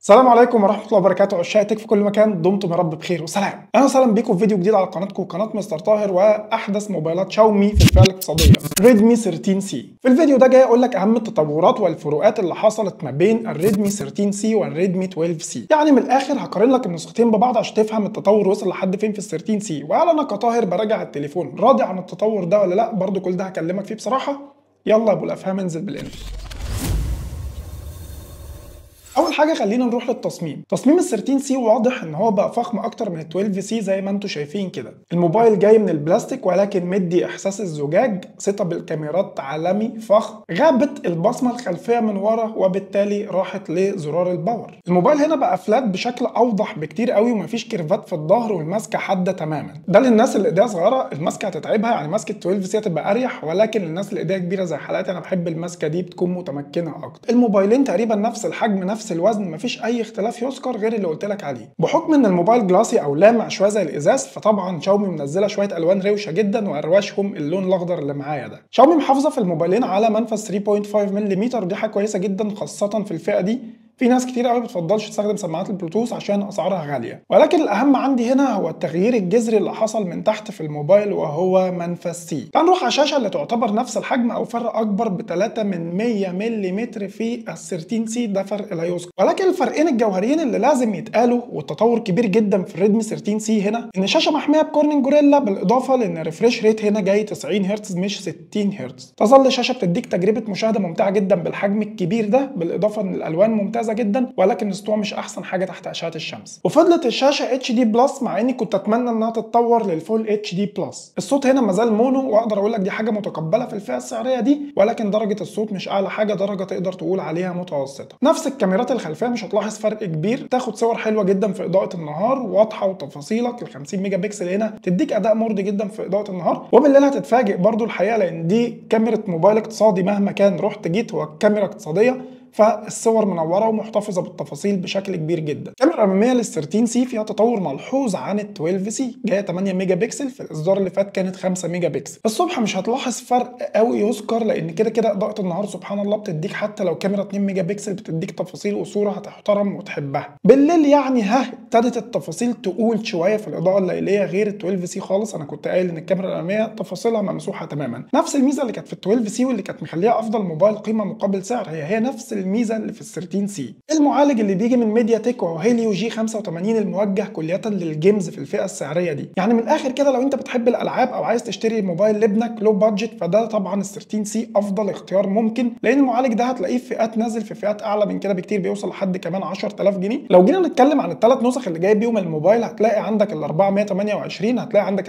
السلام عليكم ورحمه الله وبركاته عشاق تك في كل مكان دمتم يا رب بخير وسلام اهلا وسهلا بيكم في فيديو جديد على قناتكم قناه مستر طاهر واحدث موبايلات شاومي في الفئه الاقتصاديه ريدمي 13 سي في الفيديو ده جاي اقول لك اهم التطورات والفروقات اللي حصلت ما بين الريدمي 13 سي والريدمي 12 سي يعني من الاخر هقارن لك النسختين ببعض عشان تفهم التطور وصل لحد فين في ال 13 سي وهل انا كطاهر براجع التليفون راضي عن التطور ده ولا لا برضو كل ده هكلمك فيه بصراحه يلا يا ابو الافهام انزل بالانف اول حاجه خلينا نروح للتصميم تصميم ال 13 سي واضح ان هو بقى فخم اكتر من ال 12 سي زي ما انتم شايفين كده الموبايل جاي من البلاستيك ولكن مدي احساس الزجاج سيت اب الكاميرات عالمي فخم غابت البصمه الخلفيه من ورا وبالتالي راحت لزرار الباور الموبايل هنا بقى فلات بشكل اوضح بكتير قوي ومفيش كيرفات في الظهر والماسكه حاده تماما ده للناس اللي ايديها صغيره الماسكه هتتعبها يعني ماسكه 12 سي هتبقى اريح ولكن الناس اللي ايديها كبيره زي حالاتي انا بحب الماسكه دي بتكون متمكنه اكتر الموبايلين تقريبا نفس الحجم نفس الوزن مفيش اي اختلاف يذكر غير اللي قلت لك عليه بحكم ان الموبايل جلاسي او لامع شويه زي الازاز فطبعا شاومي منزله شويه الوان روشه جدا وارواشهم اللون الاخضر اللي معايا ده شاومي محافظه في الموبايلين على منفذ 3.5 ملم ودي حاجه كويسه جدا خاصه في الفئه دي في ناس كتير قوي بتفضلش تستخدم سماعات البلوتوث عشان اسعارها غاليه ولكن الاهم عندي هنا هو التغيير الجذري اللي حصل من تحت في الموبايل وهو منفذ سي تعال نروح على الشاشه اللي تعتبر نفس الحجم او فرق اكبر ب 3 من 100 ملم في ال 13 سي ده فرق لا يذكر ولكن الفرقين الجوهريين اللي لازم يتقالوا والتطور كبير جدا في الريدمي 13 سي هنا ان الشاشه محميه بكورنينج جوريلا بالاضافه لان الريفريش ريت هنا جاي 90 هرتز مش 60 هرتز تظل الشاشه بتديك تجربه مشاهده ممتعه جدا بالحجم الكبير ده بالاضافه ان الالوان ممتازه جدا ولكن السطوع مش احسن حاجه تحت اشعه الشمس وفضلت الشاشه اتش دي بلس مع اني كنت اتمنى انها تتطور للفول اتش دي بلس الصوت هنا مازال مونو واقدر اقول لك دي حاجه متقبله في الفئه السعريه دي ولكن درجه الصوت مش اعلى حاجه درجه تقدر تقول عليها متوسطه نفس الكاميرات الخلفيه مش هتلاحظ فرق كبير تاخد صور حلوه جدا في اضاءه النهار واضحه وتفاصيلك ال 50 ميجا بكسل هنا تديك اداء مرضي جدا في اضاءه النهار وبالليل هتتفاجئ برضو الحقيقه لان دي كاميرا موبايل اقتصادي مهما كان رحت جيت هو كاميرا اقتصاديه فالصور منوره ومحتفظه بالتفاصيل بشكل كبير جدا الكاميرا الاماميه لل 13 سي فيها تطور ملحوظ عن ال 12 سي جايه 8 ميجا بكسل في الاصدار اللي فات كانت 5 ميجا بكسل الصبح مش هتلاحظ فرق قوي يذكر لان كده كده اضاءه النهار سبحان الله بتديك حتى لو كاميرا 2 ميجا بكسل بتديك تفاصيل وصوره هتحترم وتحبها بالليل يعني ها ابتدت التفاصيل تقول شويه في الاضاءه الليليه غير ال 12 سي خالص انا كنت قايل ان الكاميرا الاماميه تفاصيلها ممسوحه تماما نفس الميزه اللي كانت في ال 12 سي واللي كانت مخليها افضل موبايل قيمه مقابل سعر هي هي نفس الميزه اللي في ال 13 سي المعالج اللي بيجي من ميديا تك وهو هيليو جي 85 الموجه كليا للجيمز في الفئه السعريه دي يعني من الاخر كده لو انت بتحب الالعاب او عايز تشتري موبايل لابنك لو بادجت فده طبعا ال 13 سي افضل اختيار ممكن لان المعالج ده هتلاقيه في فئات نازل في فئات اعلى من كده بكتير بيوصل لحد كمان 10000 جنيه لو جينا نتكلم عن الثلاث نسخ اللي جاي بيهم الموبايل هتلاقي عندك ال 428 هتلاقي عندك ال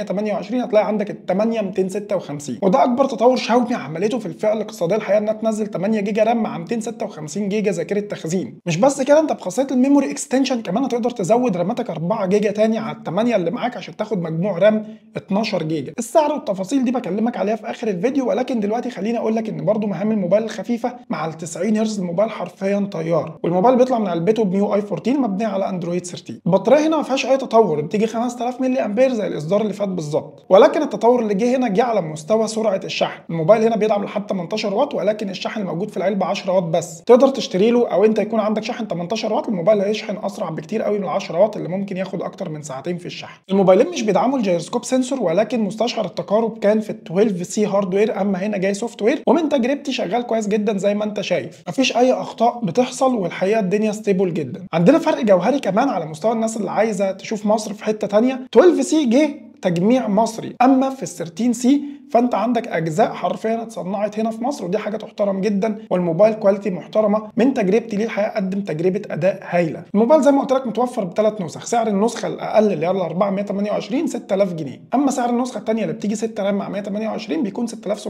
628 هتلاقي عندك ال 8 256 وده اكبر تطور شاومي عملته في الفئه الاقتصاديه الحقيقه انها تنزل 8 جيجا رام مع 256 جيجا ذاكره تخزين مش بس كده انت بخاصيه الميموري اكستنشن كمان هتقدر تزود راماتك 4 جيجا تاني على ال 8 اللي معاك عشان تاخد مجموع رام 12 جيجا السعر والتفاصيل دي بكلمك عليها في اخر الفيديو ولكن دلوقتي خليني اقول لك ان برضو مهام الموبايل الخفيفه مع ال 90 هرتز الموبايل حرفيا طيار والموبايل بيطلع من علبته بميو اي 14 مبنيه على اندرويد 13 البطاريه هنا ما فيهاش اي تطور بتيجي 5000 ملي امبير زي الاصدار اللي فات بالظبط ولكن التطور اللي جه هنا جه على مستوى سرعه الشحن الموبايل هنا بيدعم لحد 18 واط ولكن الشحن الموجود في العلبه 10 واط بس تقدر تشتري له او انت يكون عندك شحن 18 واط الموبايل هيشحن اسرع بكتير قوي من 10 واط اللي ممكن ياخد اكتر من ساعتين في الشحن الموبايلين مش بيدعموا الجيروسكوب سنسور ولكن مستشعر التقارب كان في ال 12 سي هاردوير اما هنا جاي سوفت وير ومن تجربتي شغال كويس جدا زي ما انت شايف مفيش اي اخطاء بتحصل والحقيقه الدنيا ستيبل جدا عندنا فرق جوهري كمان على مستوى الناس اللي عايزه تشوف مصر في حته ثانيه 12 سي جه تجميع مصري اما في ال 13 سي فانت عندك اجزاء حرفيا اتصنعت هنا في مصر ودي حاجه تحترم جدا والموبايل كواليتي محترمه من تجربتي ليه الحقيقه قدم تجربه اداء هايله الموبايل زي ما قلت لك متوفر بثلاث نسخ سعر النسخه الاقل اللي هي ال 428 6000 جنيه اما سعر النسخه الثانيه اللي بتيجي 6 رام مع 128 بيكون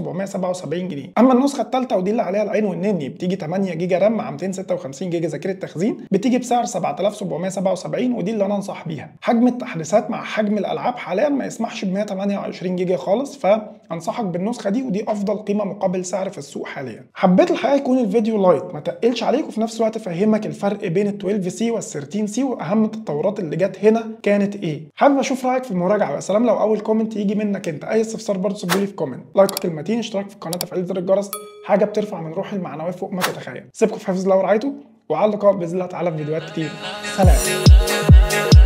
6777 جنيه اما النسخه الثالثه ودي اللي عليها العين والنني بتيجي 8 جيجا رام مع 256 جيجا ذاكره تخزين بتيجي بسعر 7777 ودي اللي انا انصح بيها حجم التحديثات مع حجم الالعاب حاليا ما يسمحش ب 128 جيجا خالص فانصحك بالنسخه دي ودي افضل قيمه مقابل سعر في السوق حاليا حبيت الحقيقه يكون الفيديو لايت ما تقلش عليك وفي نفس الوقت افهمك الفرق بين ال 12 سي وال 13 سي واهم التطورات اللي جت هنا كانت ايه حابب اشوف رايك في المراجعه ويا سلام لو اول كومنت يجي منك انت اي استفسار برضه سيبولي في كومنت لايك كلمتين اشتراك في القناه تفعيل زر الجرس حاجه بترفع من روحي المعنويه فوق ما تتخيل سيبكم في حفظ الله ورعايته وعلى اللقاء باذن الله تعالى في فيديوهات كتير سلام